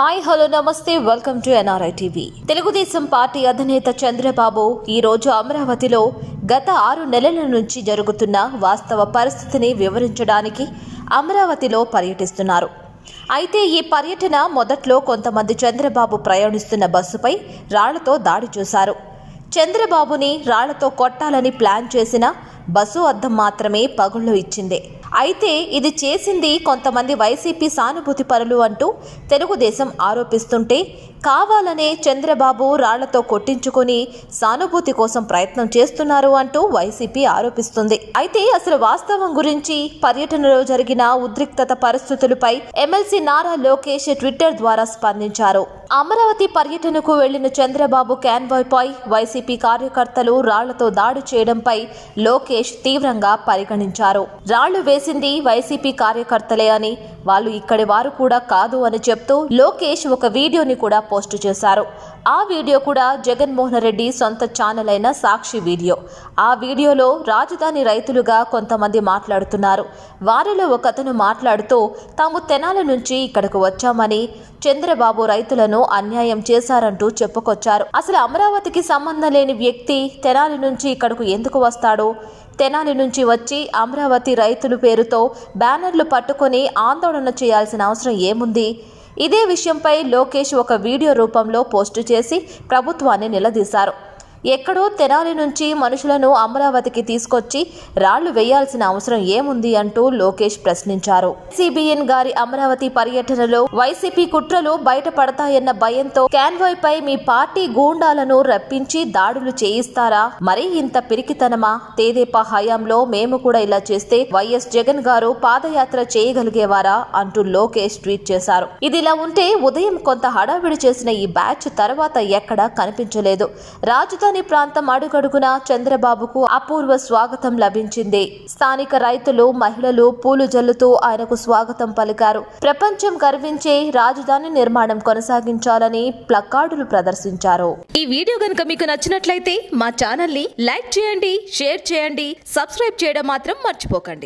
hi hello నమస్తే welcome to NRI TV Telugu Desam party అధినేత చంద్రబాబు ఈ రోజు అమరావతిలో గత ఆరు నెలల నుంచి జరుగుతున్న వాస్తవ పరిస్థితిని వివరించడానికి అమరావతిలో పర్యటిస్తున్నారు అయితే ఈ పర్యటన మొదట్లో కొంతమంది చంద్రబాబు ప్రయాణిస్తున్న బస్సుపై రాళ్లతో దాడి చేశారు చంద్రబాబుని రాళ్లతో కొట్టాలని ప్లాన్ చేసిన బస్సు అద్దం మాత్రమే పగుళ్ళు ఇచ్చింది అయితే ఇది చేసింది కొంతమంది వైసీపీ సానుభూతి పరులు అంటూ తెలుగుదేశం ఆరోపిస్తుంటే కావాలనే చంద్రబాబు రాళ్లతో కొట్టించుకొని సానుభూతి కోసం ప్రయత్నం చేస్తున్నారు అంటూ వైసీపీ ఆరోపిస్తుంది అయితే అసలు వాస్తవం గురించి పర్యటనలో జరిగిన ఉద్రిక్తత పరిస్థితులపై ఎమ్మెల్సీ నారా లోకేష్ ట్విట్టర్ ద్వారా స్పందించారు అమరావతి పర్యటనకు వెళ్లిన చంద్రబాబు కాన్వాయ్ పై వైసీపీ కార్యకర్తలు రాళ్లతో దాడి చేయడంపై లోకేష్ తీవ్రంగా పరిగణించారు రాళ్లు వేసింది వైసీపీ కార్యకర్తలే అని వాళ్ళు ఇక్కడి వారు కూడా కాదు అని చెప్తూ లోకేష్ ఒక వీడియోని కూడా పోస్టు చేశారు ఆ వీడియో కూడా జగన్మోహన్ రెడ్డి సొంత ఛానల్ అయిన సాక్షి వీడియో ఆ వీడియోలో రాజధాని రైతులుగా కొంతమంది మాట్లాడుతున్నారు వారిలో ఒకతను మాట్లాడుతూ తాము తెనాల నుంచి ఇక్కడకు వచ్చామని చంద్రబాబు రైతులను అన్యాయం చేశారంటూ చెప్పుకొచ్చారు అసలు అమరావతికి సంబంధం లేని వ్యక్తి తెనాలి నుంచి ఇక్కడకు ఎందుకు వస్తాడు తెనాలి నుంచి వచ్చి అమరావతి రైతుల పేరుతో బ్యానర్లు పట్టుకొని ఆందోళన చేయాల్సిన అవసరం ఏముంది ఇదే విషయంపై లోకేష్ ఒక వీడియో రూపంలో పోస్టు చేసి ప్రభుత్వాన్ని నిలదీశారు ఎక్కడో తెనాలి నుంచి మనుషులను అమరావతికి తీసుకొచ్చి రాళ్లు వేయాల్సిన అవసరం ఏముంది అంటూ లోకేష్ ప్రశ్నించారు సిబిఎన్ గారి అమరావతి పర్యటనలో వైసీపీ కుట్రలు బయటపడతాయన్న భయంతో కాన్వాయ్ పై మీ పార్టీ గూండాలను రప్పించి దాడులు చేయిస్తారా మరి ఇంత పిరికితనమా తేదేపా హయాంలో మేము కూడా ఇలా చేస్తే వైఎస్ జగన్ గారు పాదయాత్ర చేయగలిగేవారా అంటూ లోకేష్ ట్వీట్ చేశారు ఇదిలా ఉంటే ఉదయం కొంత హడావిడి చేసిన ఈ బ్యాచ్ తర్వాత ఎక్కడా కనిపించలేదు రాజధాని ప్రాంతం అడుగడుగున చంద్రబాబుకు అపూర్వ స్వాగతం లభించింది స్థానిక రైతులు మహిళలు పూలు జల్లుతూ ఆయనకు స్వాగతం పలికారు ప్రపంచం గర్వించే రాజధాని నిర్మాణం కొనసాగించాలని ప్లకార్డులు ప్రదర్శించారు ఈ వీడియో గనుక మీకు నచ్చినట్లయితే మా ఛానల్ ని లైక్ చేయండి షేర్ చేయండి సబ్స్క్రైబ్ చేయడం మాత్రం మర్చిపోకండి